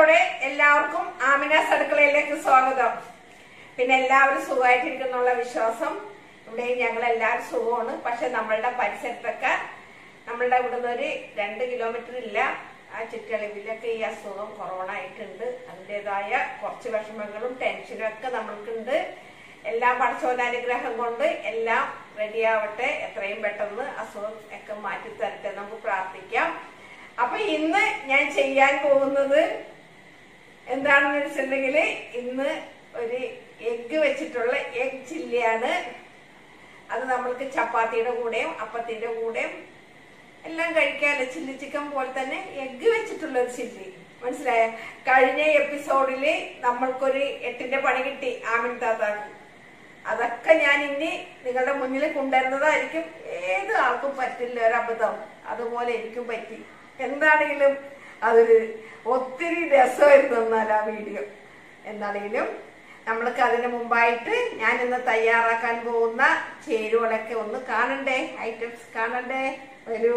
പ്രിയമുള്ളവരെ എല്ലാവർക്കും ആമിനാസ് അടുക്കളയിലേക്ക് സ്വാഗതം പിന്നെ എല്ലാവരും സുഖമായിട്ടിരിക്കുന്നുള്ള വിശ്വാസം ഇവിടെ ഞങ്ങൾ എല്ലാവരും സുഖമാണ് പക്ഷെ നമ്മളുടെ പരിസരത്തൊക്കെ നമ്മളുടെ ഇവിടുന്ന് ഒരു രണ്ട് കിലോമീറ്റർ ഇല്ല ആ ചുറ്റളവിലൊക്കെ ഈ അസുഖം കൊറോണ ആയിട്ടുണ്ട് അതിൻ്റെതായ കുറച്ച് വിഷമങ്ങളും ടെൻഷനും ഒക്കെ നമ്മൾക്കുണ്ട് എല്ലാ പഠിച്ചോനാനുഗ്രഹം കൊണ്ട് എല്ലാം റെഡിയാവട്ടെ എത്രയും പെട്ടെന്ന് അസുഖം ഒക്കെ മാറ്റി തരട്ടെ നമുക്ക് പ്രാർത്ഥിക്കാം അപ്പൊ ഇന്ന് ഞാൻ ചെയ്യാൻ പോകുന്നത് എന്താണെന്ന് വെച്ചിട്ടുണ്ടെങ്കിൽ ഇന്ന് ഒരു എഗ്ഗ് വെച്ചിട്ടുള്ള എഗ് ചില്ലിയാണ് അത് നമ്മൾക്ക് ചപ്പാത്തിയുടെ കൂടെയും അപ്പത്തിന്റെ കൂടെയും എല്ലാം കഴിക്കാമല്ലോ ചില്ലി ചിക്കൻ പോലെ തന്നെ എഗ്ഗ് വെച്ചിട്ടുള്ള ഒരു ചില്ലി മനസ്സിലായ കഴിഞ്ഞ എപ്പിസോഡില് നമ്മൾക്കൊരു എട്ടിന്റെ പണി കിട്ടി ആമിൻ താത്താക്ക് അതൊക്കെ ഞാൻ ഇനി നിങ്ങളുടെ മുന്നിൽ കൊണ്ടുവരുന്നതായിരിക്കും ഏത് ആൾക്കും പറ്റില്ല ഒരു അബദ്ധം അതുപോലെ എനിക്കും പറ്റി എന്താണെങ്കിലും അതൊരു ഒത്തിരി രസമായിരുന്നു എന്നാൽ ആ വീഡിയോ എന്താണെങ്കിലും നമ്മൾക്ക് അതിന് മുമ്പായിട്ട് ഞാൻ ഇന്ന് തയ്യാറാക്കാൻ പോകുന്ന ചേരുവകളൊക്കെ ഒന്ന് കാണണ്ടേ ഐറ്റംസ് കാണണ്ടേ വരൂ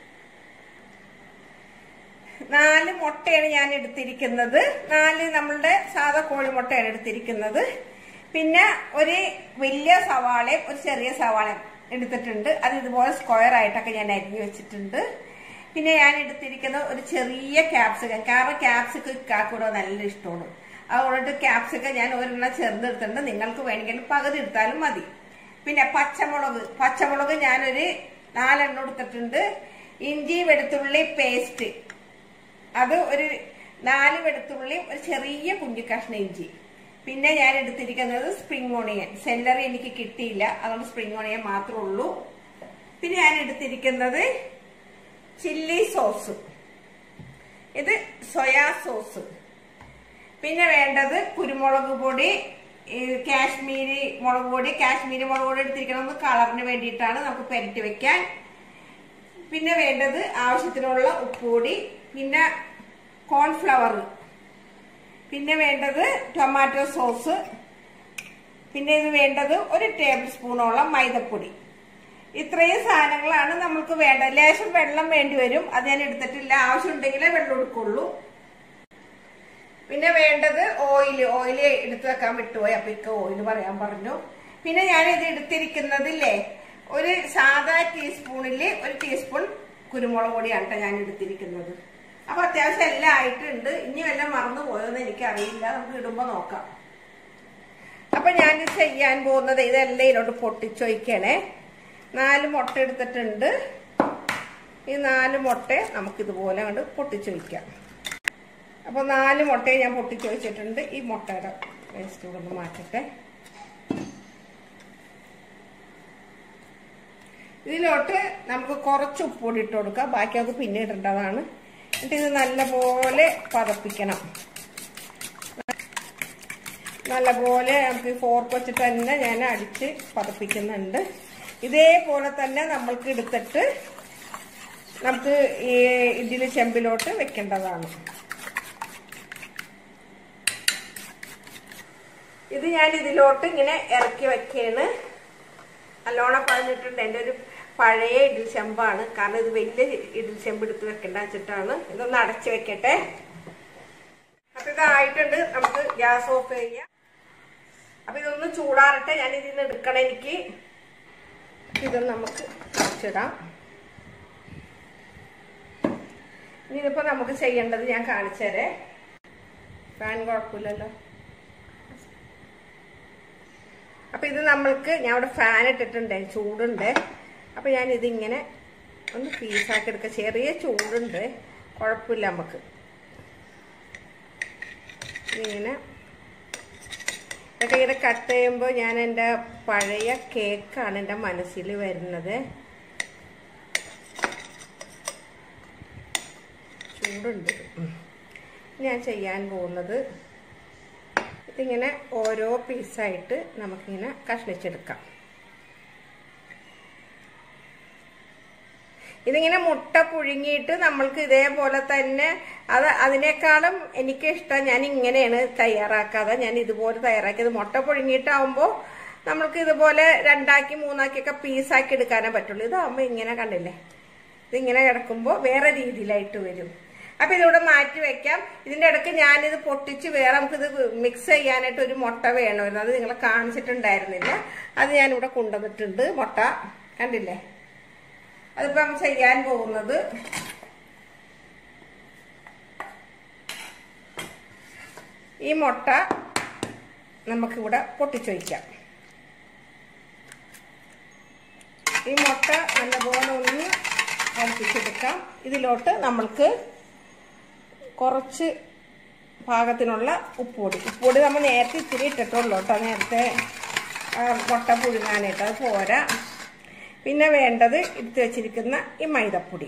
നാല് മുട്ടയാണ് ഞാൻ എടുത്തിരിക്കുന്നത് നാല് നമ്മളുടെ സാധാ കോഴിമുട്ടയാണ് എടുത്തിരിക്കുന്നത് പിന്നെ ഒരു വലിയ സവാളയും ഒരു ചെറിയ സവാളയും എടുത്തിട്ടുണ്ട് അത് ഇതുപോലെ സ്ക്വയർ ആയിട്ടൊക്കെ ഞാൻ അരിഞ്ഞു വെച്ചിട്ടുണ്ട് പിന്നെ ഞാൻ എടുത്തിരിക്കുന്ന ഒരു ചെറിയ ക്യാപ്സിക്കം കാരണം ക്യാപ്സിക്കം ഇക്കാക്കൂടെ നല്ല ഇഷ്ടമാണ് അതുകൊണ്ട് ക്യാപ്സിക്കം ഞാൻ ഒരെണ്ണം ചെറുതെടുത്തിട്ടുണ്ട് നിങ്ങൾക്ക് വേണമെങ്കിൽ പകുതി എടുത്താലും മതി പിന്നെ പച്ചമുളക് പച്ചമുളക് ഞാനൊരു നാലെണ്ണം എടുത്തിട്ടുണ്ട് ഇഞ്ചി വെളുത്തുള്ളി പേസ്റ്റ് അത് ഒരു നാല് വെളുത്തുള്ളി ഒരു ചെറിയ കുഞ്ഞു കഷ്ണം ഇഞ്ചി പിന്നെ ഞാൻ എടുത്തിരിക്കുന്നത് സ്പ്രിംഗ് ഓണിയൻ സെല്ലറി എനിക്ക് കിട്ടിയില്ല അതുകൊണ്ട് സ്പ്രിംഗ് ഓണിയൻ മാത്രമേ ഉള്ളൂ പിന്നെ ഞാൻ എടുത്തിരിക്കുന്നത് ചില്ലി സോസ് ഇത് സോയാ സോസ് പിന്നെ വേണ്ടത് കുരുമുളക് പൊടി ഈ കാശ്മീരി മുളക് പൊടി കാശ്മീരി മുളക് പൊടി എടുത്തിരിക്കുന്നത് കളറിന് വേണ്ടിയിട്ടാണ് നമുക്ക് പെരട്ടി വെക്കാൻ പിന്നെ വേണ്ടത് ആവശ്യത്തിനുള്ള ഉപ്പുപൊടി പിന്നെ കോൺഫ്ലവർ പിന്നെ വേണ്ടത് ടൊമാറ്റോ സോസ് പിന്നെ ഇത് വേണ്ടത് ഒരു ടേബിൾ സ്പൂണോളം മൈദപ്പൊടി ഇത്രയും സാധനങ്ങളാണ് നമുക്ക് വേണ്ടത് ലേശം വെള്ളം വേണ്ടി വരും അത് ഞാൻ എടുത്തിട്ടില്ല ആവശ്യമുണ്ടെങ്കിലേ വെള്ളം എടുക്കുള്ളൂ പിന്നെ വേണ്ടത് ഓയിൽ ഓയിൽ എടുത്തു വെക്കാൻ വിട്ടുപോയി അപ്പൊ ഇക്ക ഓയിൽ പറയാൻ പറഞ്ഞു പിന്നെ ഞാൻ ഇത് എടുത്തിരിക്കുന്നതില്ലേ ഒരു സാധാ ടീസ്പൂണില് ഒരു ടീസ്പൂൺ കുരുമുളക് പൊടിയാണ് ട്ടോ ഞാൻ എടുത്തിരിക്കുന്നത് അപ്പൊ അത്യാവശ്യം എല്ലാം ആയിട്ടുണ്ട് ഇനി വല്ലതും മറന്നു പോയോന്ന് എനിക്കറിയില്ല നമുക്ക് ഇടുമ്പോ നോക്കാം അപ്പൊ ഞാൻ ചെയ്യാൻ പോകുന്നത് ഇതെല്ലാം ഇതിലോട്ട് പൊട്ടിച്ചൊയ്ക്കണേ നാല് മുട്ട എടുത്തിട്ടുണ്ട് ഈ നാല് മുട്ട നമുക്കിതുപോലെ കണ്ട് പൊട്ടിച്ചൊയ്ക്കാം അപ്പോൾ നാല് മുട്ടയെ ഞാൻ പൊട്ടിച്ച് വെച്ചിട്ടുണ്ട് ഈ മുട്ടയുടെ വേസ്റ്റ് കൂടെ ഒന്ന് മാറ്റട്ടെ ഇതിലോട്ട് നമുക്ക് കുറച്ച് ഉപ്പുപൊടി ഇട്ട് കൊടുക്കാം ബാക്കി അത് പിന്നെ ഇടേണ്ടതാണ് എന്നിട്ട് ഇത് നല്ലപോലെ പതപ്പിക്കണം നല്ലപോലെ നമുക്ക് ഫോർക്ക് വെച്ചിട്ട് തന്നെ ഞാൻ അടിച്ച് പതപ്പിക്കുന്നുണ്ട് ഇതേപോലെ തന്നെ നമ്മൾക്ക് എടുത്തിട്ട് നമുക്ക് ഈ ഇഡ്ഡലി ചെമ്പിലോട്ട് വെക്കേണ്ടതാണ് ഇത് ഞാൻ ഇതിലോട്ട് ഇങ്ങനെ ഇറക്കി വെക്കാണ് നല്ലോണം പറഞ്ഞിട്ടുണ്ട് എൻ്റെ ഒരു പഴയ ഇഡ്ഡലി ചെമ്പാണ് കാരണം ഇത് വലിയ ഇഡ്ഡലി ചെമ്പ് എടുത്ത് വെക്കേണ്ട വെച്ചിട്ടാണ് ഇതൊന്ന് അടച്ചു വെക്കട്ടെ അപ്പൊ ഇതായിട്ടുണ്ട് നമുക്ക് ഗ്യാസ് ഓഫ് ചെയ്യാം അപ്പൊ ഇതൊന്ന് ചൂടാറട്ടെ ഞാൻ ഇതിന്ന് എടുക്കണം എനിക്ക് ഇതൊന്ന് നമുക്ക് അടച്ചിടാം ഇനിയിപ്പോ നമുക്ക് ചെയ്യേണ്ടത് ഞാൻ കാണിച്ചു തരേ ഫാൻ കുഴപ്പമില്ലല്ലോ അപ്പൊ ഇത് നമ്മൾക്ക് ഞാൻ അവിടെ ഫാൻ ഇട്ടിട്ടുണ്ട് ചൂടുണ്ട് അപ്പൊ ഞാൻ ഇതിങ്ങനെ ഒന്ന് പീസാക്കി എടുക്കുക ചെറിയ ചൂടുണ്ട് കുഴപ്പമില്ല നമുക്ക് ഇങ്ങനെ ഇതൊക്കെ ഇങ്ങനെ കട്ട് ചെയ്യുമ്പോൾ ഞാൻ എൻ്റെ പഴയ കേക്കാണ് എൻ്റെ മനസ്സിൽ വരുന്നത് ചൂടുണ്ട് ഞാൻ ചെയ്യാൻ പോകുന്നത് ഇതിങ്ങനെ ഓരോ പീസായിട്ട് നമുക്കിങ്ങനെ കഷ്ണിച്ചെടുക്കാം ഇതിങ്ങനെ മുട്ട പുഴുങ്ങിയിട്ട് നമ്മൾക്ക് ഇതേപോലെ തന്നെ അത് അതിനേക്കാളും എനിക്ക് ഇഷ്ടം ഞാൻ ഇങ്ങനെയാണ് തയ്യാറാക്കാതെ ഞാൻ ഇതുപോലെ തയ്യാറാക്കിയത് മുട്ട പുഴുങ്ങിയിട്ടാവുമ്പോൾ നമ്മൾക്ക് ഇതുപോലെ രണ്ടാക്കി മൂന്നാക്കിയൊക്കെ പീസാക്കി എടുക്കാനേ പറ്റുള്ളൂ ഇതാവുമ്പോൾ ഇങ്ങനെ കണ്ടില്ലേ ഇതിങ്ങനെ കിടക്കുമ്പോൾ വേറെ രീതിയിലായിട്ട് വരും അപ്പൊ ഇതിവിടെ മാറ്റി വെക്കാം ഇതിന്റെ ഇടയ്ക്ക് ഞാനിത് പൊട്ടിച്ച് വേറെ നമുക്കിത് മിക്സ് ചെയ്യാനായിട്ട് ഒരു മുട്ട വേണമായിരുന്നു അത് നിങ്ങളെ കാണിച്ചിട്ടുണ്ടായിരുന്നില്ല അത് ഞാനിവിടെ കൊണ്ടുവന്നിട്ടുണ്ട് മുട്ട കണ്ടില്ലേ അതിപ്പം ചെയ്യാൻ പോകുന്നത് ഈ മുട്ട നമുക്കിവിടെ പൊട്ടിച്ചു വയ്ക്കാം ഈ മുട്ട നല്ലപോലെ ഒന്ന് കളിപ്പിച്ചെടുക്കാം ഇതിലോട്ട് നമ്മൾക്ക് കുറച്ച് പാകത്തിനുള്ള ഉപ്പുപൊടി ഉപ്പുപൊടി നമ്മൾ നേരത്തെ ഇത്തിരി ഇട്ടിട്ടുള്ളൂ കേട്ടോ നേരത്തെ ആ, മുട്ട പുഴുങ്ങാനായിട്ട് അത് പോരാ പിന്നെ വേണ്ടത് എടുത്ത് വെച്ചിരിക്കുന്ന ഈ മൈദപ്പൊടി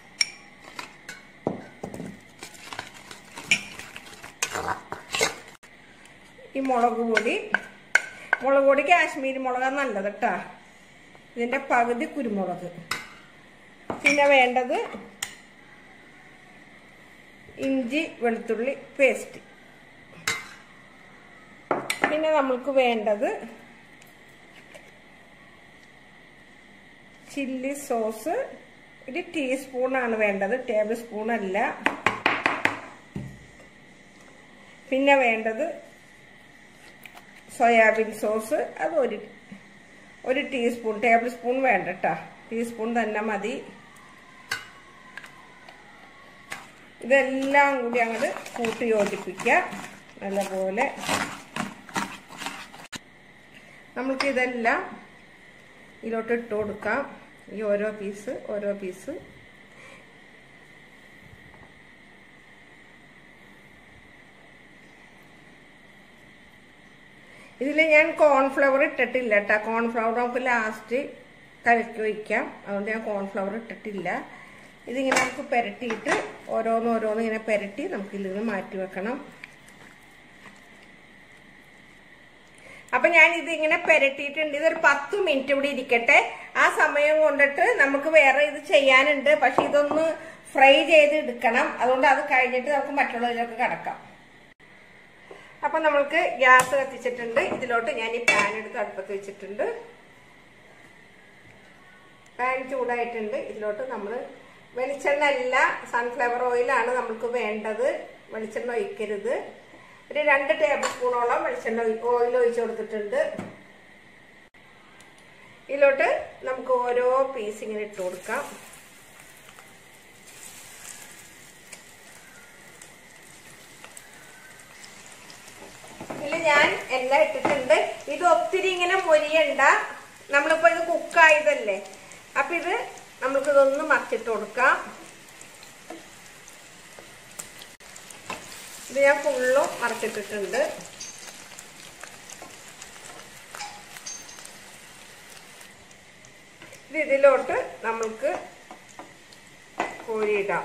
ഈ മുളക് പൊടി മുളക് പൊടി കാശ്മീരി മുളകാണ് നല്ലത് കേട്ടോ ഇതിന്റെ പകുതി കുരുമുളക് പിന്നെ വേണ്ടത് ഇഞ്ചി വെളുത്തുള്ളി പേസ്റ്റ് പിന്നെ നമ്മൾക്ക് വേണ്ടത് ചില്ലി സോസ് ഒരു ടീസ്പൂണാണ് വേണ്ടത് ടേബിൾ സ്പൂൺ അല്ല പിന്നെ വേണ്ടത് സോയാബീൻ സോസ് അത് ഒരു ഒരു ടീസ്പൂൺ ടേബിൾ സ്പൂൺ വേണ്ട കേട്ടോ ടീസ്പൂൺ തന്നെ മതി ഇതെല്ലാം കൂടി അങ്ങോട്ട് കൂട്ടി യോജിപ്പിക്കുക നല്ലപോലെ നമ്മൾക്ക് ഇതെല്ലാം ഇതിലോട്ട് ഇട്ട് കൊടുക്കാം ഈ ഓരോ പീസ് ഓരോ പീസ് ഇതിൽ ഞാൻ കോൺഫ്ലവർ ഇട്ടിട്ടില്ല കേട്ടോ കോൺഫ്ലവർ നമുക്ക് ലാസ്റ്റ് കലക്കി വയ്ക്കാം അതുകൊണ്ട് ഞാൻ കോൺഫ്ലവർ ഇട്ടിട്ടില്ല ഇതിങ്ങനെ നമുക്ക് പുരട്ടിയിട്ട് ഓരോന്ന് ഓരോന്ന് ഇങ്ങനെ പുരട്ടി നമുക്ക് ഇതിൽ നിന്ന് മാറ്റി വെക്കണം അപ്പൊ ഞാൻ ഇത് ഇങ്ങനെ പുരട്ടിയിട്ടുണ്ട് ഇതൊരു പത്ത് മിനിറ്റ് ഇവിടെ ഇരിക്കട്ടെ ആ സമയം കൊണ്ടിട്ട് നമുക്ക് വേറെ ഇത് ചെയ്യാനുണ്ട് പക്ഷെ ഇതൊന്ന് ഫ്രൈ ചെയ്ത് എടുക്കണം അതുകൊണ്ട് അത് കഴിഞ്ഞിട്ട് നമുക്ക് മറ്റുള്ളതിലൊക്കെ കടക്കാം അപ്പൊ നമ്മൾക്ക് ഗ്യാസ് കത്തിച്ചിട്ടുണ്ട് ഇതിലോട്ട് ഞാൻ ഈ പാൻ എടുത്ത് അടുപ്പത്ത് വെച്ചിട്ടുണ്ട് പാൻ ചൂടായിട്ടുണ്ട് ഇതിലോട്ട് നമ്മൾ വെളിച്ചെണ്ണ അല്ല സൺഫ്ലവർ ഓയിലാണ് നമുക്ക് വേണ്ടത് വെളിച്ചെണ്ണ ഒഴിക്കരുത് ഒരു രണ്ട് ടേബിൾ സ്പൂണോളം വെളിച്ചെണ്ണ ഓയിൽ ഒഴിച്ചു കൊടുത്തിട്ടുണ്ട് ഇതിലോട്ട് നമുക്ക് ഓരോ പീസ് ഇങ്ങനെ ഇട്ട് കൊടുക്കാം ഇതിൽ ഞാൻ എല്ലാം ഇട്ടിട്ടുണ്ട് ഇത് ഒത്തിരി ഇങ്ങനെ മൊരിയണ്ട നമ്മളിപ്പോ ഇത് കുക്കായതല്ലേ അപ്പൊ ഇത് നമുക്കിതൊന്ന് മറിച്ചിട്ട് കൊടുക്കാം ഇത് ഞാൻ ഫുള്ളും മറിച്ചിട്ടിട്ടുണ്ട് ഇത് ഇതിലോട്ട് നമ്മൾക്ക് കോരിയിടാം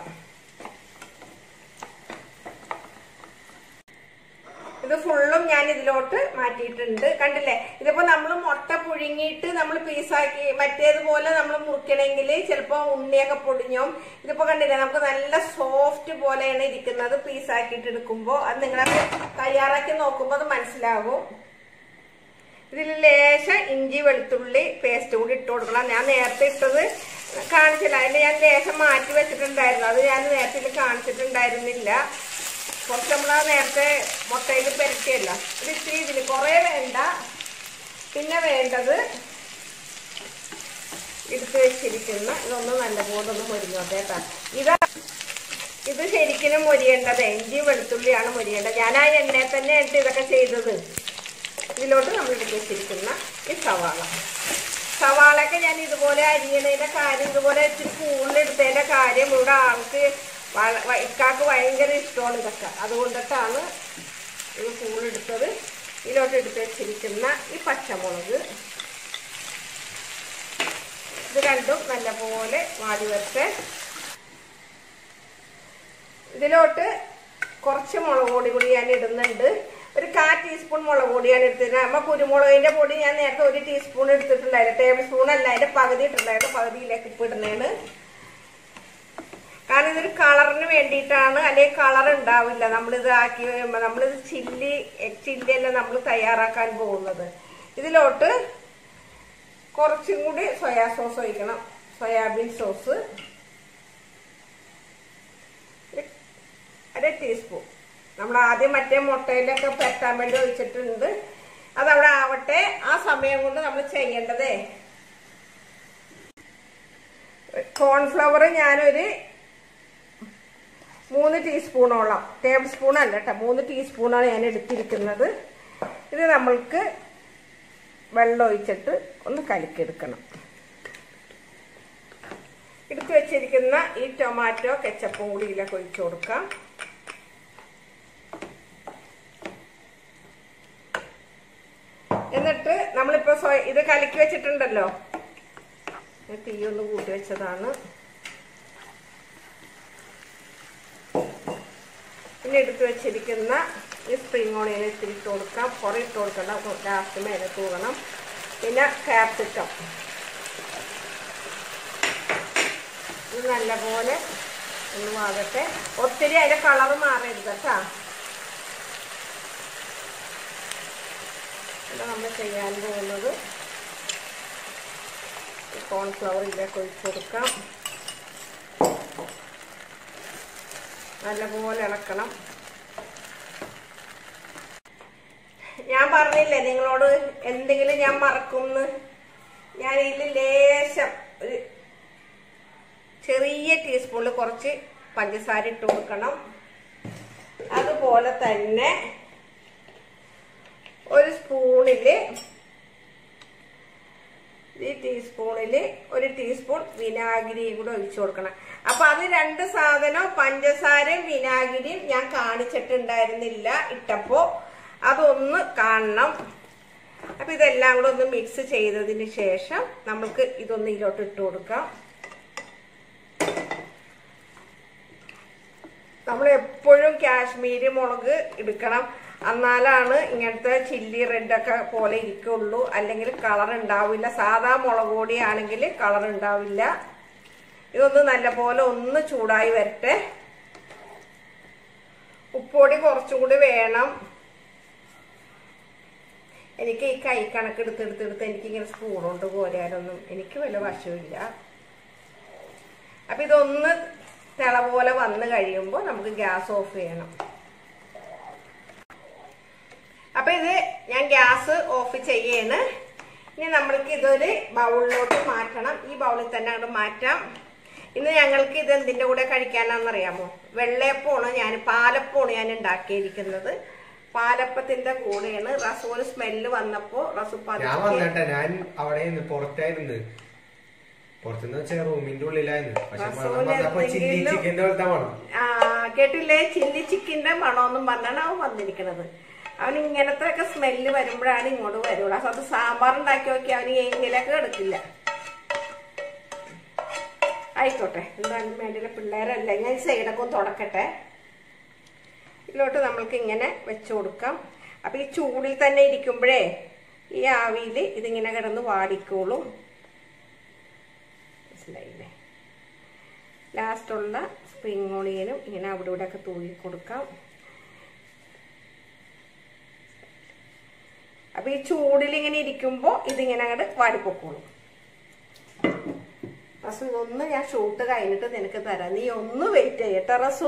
ഇത് ഫുള്ളും ഞാൻ ഇതിലോട്ട് മാറ്റിയിട്ടുണ്ട് കണ്ടില്ലേ ഇതിപ്പോ നമ്മൾ മുട്ട പുഴുങ്ങിയിട്ട് നമ്മൾ പീസാക്കി മറ്റേതുപോലെ നമ്മൾ മുറിക്കണമെങ്കിൽ ചിലപ്പോ ഉണ്ണിയൊക്കെ പൊടിഞ്ഞോം ഇതിപ്പോ കണ്ടില്ലേ നമുക്ക് നല്ല സോഫ്റ്റ് പോലെയാണ് ഇരിക്കുന്നത് പീസാക്കിയിട്ട് എടുക്കുമ്പോൾ അത് നിങ്ങളെ തയ്യാറാക്കി നോക്കുമ്പോൾ അത് മനസ്സിലാകും ഇതിൽ ലേശം ഇഞ്ചി വെളുത്തുള്ളി പേസ്റ്റ് കൂടി ഇട്ട് കൊടുക്കണം ഞാൻ നേരത്തെ ഇട്ടത് കാണിച്ചില്ല അതിന് ഞാൻ ലേശം മാറ്റി വെച്ചിട്ടുണ്ടായിരുന്നു അത് ഞാൻ നേരത്തെ ഇതിൽ കാണിച്ചിട്ടുണ്ടായിരുന്നില്ല കുറച്ച് നമ്മൾ നേരത്തെ മുട്ടയിൽ പെരട്ടിയല്ല ഒരു ഇത്തിരി ഇതിൽ കുറേ വേണ്ട പിന്നെ വേണ്ടത് എടുത്ത് വെച്ചിരിക്കുന്ന ഇതൊന്ന് നല്ലപോലെ ഒന്ന് മൊരിഞ്ഞോട്ടെ കേട്ടോ ഇതാ ഇത് ശരിക്കും മൊരിയേണ്ടത് ഇഞ്ചി വെളുത്തുള്ളിയാണ് മൊരിയേണ്ടത് ഞാൻ ആ എണ്ണയിൽ തന്നെ ഇട്ട് ഇതൊക്കെ ചെയ്തത് ഇതിലോട്ട് നമ്മൾ എടുത്ത് വെച്ചിരിക്കുന്ന ഈ സവാള സവാളയൊക്കെ ഞാൻ ഇതുപോലെ അരിയണതിന്റെ കാര്യം ഇതുപോലെ ഇച്ചിരി കൂടുതലെടുത്തതിന്റെ കാര്യം ഇവിടെ ആൾക്ക് വള- വ- ഇക്കാക്ക് ഭയങ്കര ഇഷ്ടമാണ് ഇതൊക്കെ അതുകൊണ്ടിട്ടാണ് ഇത് കൂടുതലെടുത്തത് ഇതിലോട്ട് എടുത്ത് വെച്ചിരിക്കുന്ന ഈ പച്ചമുളക് ഇത് രണ്ടും നല്ലപോലെ വാടി വെച്ച് ഇതിലോട്ട് കുറച്ച് മുളക് പൊടി കൂടി ഞാൻ ഇടുന്നുണ്ട് ഒരു കാ ടീസ്പൂൺ മുളക് പൊടിയാണ് എടുത്തത് നമ്മ കുരുമുളകിന്റെ പൊടി ഞാൻ നേരത്തെ ഒരു ടീസ്പൂൺ എടുത്തിട്ടുണ്ടായിരുന്നു ടേബിൾ സ്പൂൺ അല്ല അതിന്റെ പകുതി ഇട്ടിട്ടുണ്ടായിരുന്നു പകുതിയിലേക്ക് ഇപ്പം ഇടുന്നതാണ് കാരണം ഇതൊരു കളറിന് വേണ്ടിയിട്ടാണ് അല്ലെങ്കിൽ കളർ ഉണ്ടാവില്ല നമ്മളിത് ആക്കി കഴിയുമ്പോൾ നമ്മളിത് ചില്ലി ചില്ലി അല്ല നമ്മൾ തയ്യാറാക്കാൻ പോകുന്നത് ഇതിലോട്ട് കുറച്ചും കൂടി സോയാ സോസ് ഒഴിക്കണം സോയാബീൻ സോസ് ഒരു അര ടീസ്പൂൺ നമ്മൾ ആദ്യം മറ്റേ മുട്ടയിലൊക്കെ പരത്താൻ വേണ്ടി ഒഴിച്ചിട്ടുണ്ട് അതവിടെ ആവട്ടെ ആ സമയം കൊണ്ട് നമ്മൾ ചെയ്യേണ്ടതേ കോൺഫ്ലവർ ഞാനൊരു മൂന്ന് ടീസ്പൂണോളം ടേബിൾ സ്പൂൺ അല്ല കേട്ടോ മൂന്ന് ടീസ്പൂണാണ് ഞാൻ എടുത്തിരിക്കുന്നത് ഇത് നമ്മൾക്ക് വെള്ളം ഒഴിച്ചിട്ട് ഒന്ന് കലക്കിയെടുക്കണം എടുത്തു വെച്ചിരിക്കുന്ന ഈ ടൊമാറ്റോ കെച്ചപ്പും കൂടി ഇതിലേക്ക് ഒഴിച്ചു കൊടുക്കാം എന്നിട്ട് നമ്മളിപ്പോ സ്വയ- ഇത് കലക്കി വെച്ചിട്ടുണ്ടല്ലോ ഞാൻ തീ ഒന്ന് കൂട്ടി വെച്ചതാണ് പിന്നെ എടുത്തു വെച്ചിരിക്കുന്ന ഈ സ്പ്രിംഗ് ഓണിയൻ ഇത്തിരി ഇട്ട് കൊടുക്കാം കുറെ ഇട്ട് കൊടുക്കണം ലാസ്റ്റ് മേലെ തൂകണം പിന്നെ ക്യാപ്സിക്കം ഇത് നല്ലപോലെ ഒന്ന് വാകട്ടെ ഒത്തിരി അതിന്റെ കളർ മാറരുത് കേട്ടാ ഇത് നമ്മൾ ചെയ്യാൻ പോകുന്നത് കോൺഫ്ലവർ ഇതിലേക്ക് ഒഴിച്ചു കൊടുക്കാം നല്ലപോലെ ഇളക്കണം ഞാൻ പറഞ്ഞില്ലേ നിങ്ങളോട് എന്തെങ്കിലും ഞാൻ മറക്കുമെന്ന് ഞാൻ ഇതിൽ ലേശം ഒരു ചെറിയ ടീസ്പൂണിൽ കുറച്ച് പഞ്ചസാര ഇട്ട് കൊടുക്കണം അതുപോലെ തന്നെ ഒരു സ്പൂണില് ഈ ടീസ്പൂണില് ഒരു ടീസ്പൂൺ വിനാഗിരിയും കൂടെ ഒഴിച്ചു കൊടുക്കണം അപ്പൊ അത് രണ്ട് സാധനം പഞ്ചസാരയും വിനാഗിരിയും ഞാൻ കാണിച്ചിട്ടുണ്ടായിരുന്നില്ല ഇട്ടപ്പോ അതൊന്ന് കാണണം അപ്പൊ ഇതെല്ലാം കൂടെ ഒന്ന് മിക്സ് ചെയ്തതിന് ശേഷം നമുക്ക് ഇതൊന്ന് ഇതിലോട്ട് ഇട്ട് കൊടുക്കാം നമ്മൾ എപ്പോഴും കാശ്മീരി മുളക് എടുക്കണം എന്നാലാണ് ഇങ്ങനത്തെ ചില്ലി റെഡൊക്കെ പോലെ ഇരിക്കുള്ളൂ അല്ലെങ്കിൽ കളർ ഉണ്ടാവില്ല സാധാ മുളക് പൊടി ആണെങ്കിൽ കളർ ഉണ്ടാവില്ല ഇതൊന്ന് നല്ലപോലെ ഒന്ന് ചൂടായി വരട്ടെ ഉപ്പൊടി കുറച്ചും കൂടി വേണം എനിക്ക് ഈ കൈ കണക്ക് എടുത്തെടുത്തെടുത്ത് എനിക്ക് ഇങ്ങനെ സ്പൂൺ കൊണ്ട് കോരാനൊന്നും എനിക്ക് വല്ല വശമില്ല അപ്പൊ ഇതൊന്ന് തിള പോലെ വന്ന് കഴിയുമ്പോൾ നമുക്ക് ഗ്യാസ് ഓഫ് ചെയ്യണം അപ്പൊ ഇത് ഞാൻ ഗ്യാസ് ഓഫ് ചെയ്യാണ് ഇനി നമ്മൾക്ക് ഇതൊരു ബൗളിലോട്ട് മാറ്റണം ഈ ബൗളിൽ തന്നെ അങ്ങോട്ട് മാറ്റാം ഇന്ന് ഞങ്ങൾക്ക് ഇത് എന്തിന്റെ കൂടെ കഴിക്കാനാണെന്നറിയാമോ വെള്ളയപ്പമാണ് ഞാൻ പാലപ്പമാണ് ഞാൻ ഉണ്ടാക്കിയിരിക്കുന്നത് പാലപ്പത്തിന്റെ കൂടെയാണ് റസൂന് സ്മെല്ല് വന്നപ്പോ റസു ഞാൻ പതുക്കെ വന്നട്ടെ ഞാൻ അവിടെ നിന്ന് പുറത്തായിരുന്നു പുറത്തുനിന്ന് വെച്ചാൽ റൂമിന്റെ ഉള്ളിലായിരുന്നു പക്ഷെ മണം റസൂല് വന്നപ്പോ ചില്ലി എന്തെങ്കിലും- ചിക്കന്റെ പോലത്തെ മണം ആ കേട്ടില്ലേ ചില്ലി ചിക്കന്റെ മണമൊന്നും പറഞ്ഞാണ് അവൻ വന്നിരിക്കുന്നത് അവൻ ഇങ്ങനത്തെ ഒക്കെ സ്മെല്ല് വരുമ്പോഴാണ് ഇങ്ങോട്ട് വരുള്ളൂ അപ്പൊ അത് സാമ്പാർ ഉണ്ടാക്കി നോക്കി അവന് എങ്കിലൊക്കെ എടുക്കില്ല ആയിക്കോട്ടെ എന്തായാലും വേണ്ടിയില്ല പിള്ളേരല്ല ഞാൻ സൈഡൊക്കെ ഒന്ന് തുടക്കട്ടെ ഇതിലോട്ട് നമ്മൾക്ക് ഇങ്ങനെ വെച്ചു കൊടുക്കാം അപ്പൊ ഈ ചൂടിൽ തന്നെ ഇരിക്കുമ്പോഴേ ഈ ആവിയിൽ ഇതിങ്ങനെ കിടന്ന് വാടിക്കോളും മനസ്സിലായില്ലേ ലാസ്റ്റുള്ള സ്പ്രിംഗ് ഓണിയനും ഇങ്ങനെ അവിടെ ഇവിടെ ഒക്കെ തൂങ്ങി കൊടുക്കാം അപ്പൊ ഈ ചൂടിൽ ഇങ്ങനെ ഇരിക്കുമ്പോ ഇതിങ്ങനെ അങ്ങോട്ട് വാടിപ്പൊക്കോളും റസു ഇതൊന്ന് ഞാൻ ഷൂട്ട് കഴിഞ്ഞിട്ട് നിനക്ക് തരാം നീ ഒന്ന് വെയിറ്റ് ചെയ്യട്ടെ റസു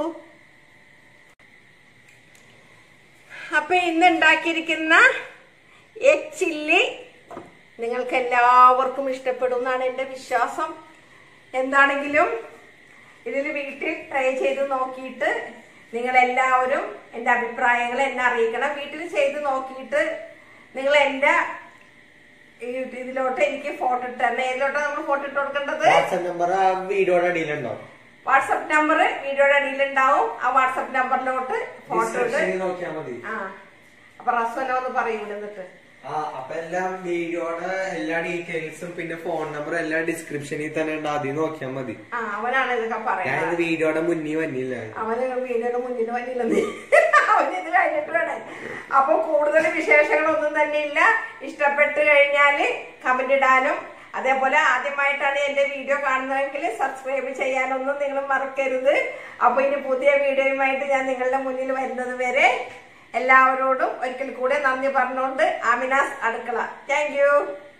അപ്പൊ ഇന്ന് ഉണ്ടാക്കിയിരിക്കുന്ന എഗ് ചില്ലി നിങ്ങൾക്ക് എല്ലാവർക്കും ഇഷ്ടപ്പെടും എന്നാണ് എന്റെ വിശ്വാസം എന്താണെങ്കിലും ഇതിൽ വീട്ടിൽ ട്രൈ ചെയ്ത് നോക്കിയിട്ട് നിങ്ങൾ എല്ലാവരും എന്റെ അഭിപ്രായങ്ങൾ എന്നെ അറിയിക്കണം വീട്ടിൽ ചെയ്ത് നോക്കിയിട്ട് നിങ്ങൾ എന്റെ ഈ ഇതിലോട്ട് എനിക്ക് ഫോട്ടോ ഇട്ട് തരണം ഏതിലോട്ടാ നമ്മൾ ഫോട്ടോ ഇട്ട് കൊടുക്കേണ്ടത് വാട്സാപ്പ് നമ്പർ ആ വീഡിയോയുടെ അടിയിലുണ്ടോ വാട്സപ്പ് നമ്പർ വീഡിയോയുടെ അടിയിലുണ്ടാവും ആ വാട്സപ്പ് നമ്പറിലോട്ട് ഫോട്ടോ ഇട്ട് ഡിസ്ക്രിപ്ഷനിൽ നോക്കിയാൽ മതി ആ അപ്പൊ റസ്വല ഒന്ന് പറയും ഇവിടെ നിന്നിട്ട് ആ അപ്പൊ എല്ലാം വീഡിയോയുടെ എല്ലാ ഡീറ്റെയിൽസും പിന്നെ ഫോൺ നമ്പർ എല്ലാം ഡിസ്ക്രിപ്ഷനിൽ തന്നെ ഉണ്ട് ആദ്യം നോക്കിയാൽ മതി ആ അവനാണ് ഇതൊക്കെ ഞാൻ പറയുന്നത് ഇത് വീഡിയോയുടെ മുന്നിൽ വന്നില്ല അവന് വീടിന്റെ മുന്നിൽ വന്നില്ലെന്ന് അവന് ഇത് കഴിഞ്ഞിട്ട് വേണം അപ്പൊ കൂടുതൽ വിശേഷങ്ങളൊന്നും തന്നെ ഇല്ല ഇഷ്ടപ്പെട്ട് കഴിഞ്ഞാല് കമന്റ് ഇടാനും അതേപോലെ ആദ്യമായിട്ടാണ് എന്റെ വീഡിയോ കാണുന്നതെങ്കിൽ സബ്സ്ക്രൈബ് ചെയ്യാനൊന്നും നിങ്ങൾ മറക്കരുത് അപ്പൊ ഇനി പുതിയ വീഡിയോയുമായിട്ട് ഞാൻ നിങ്ങളുടെ മുന്നിൽ വരുന്നത് വരെ എല്ലാവരോടും ഒരിക്കൽ കൂടെ നന്ദി പറഞ്ഞുകൊണ്ട് ആമിനാസ് അടുക്കള താങ്ക്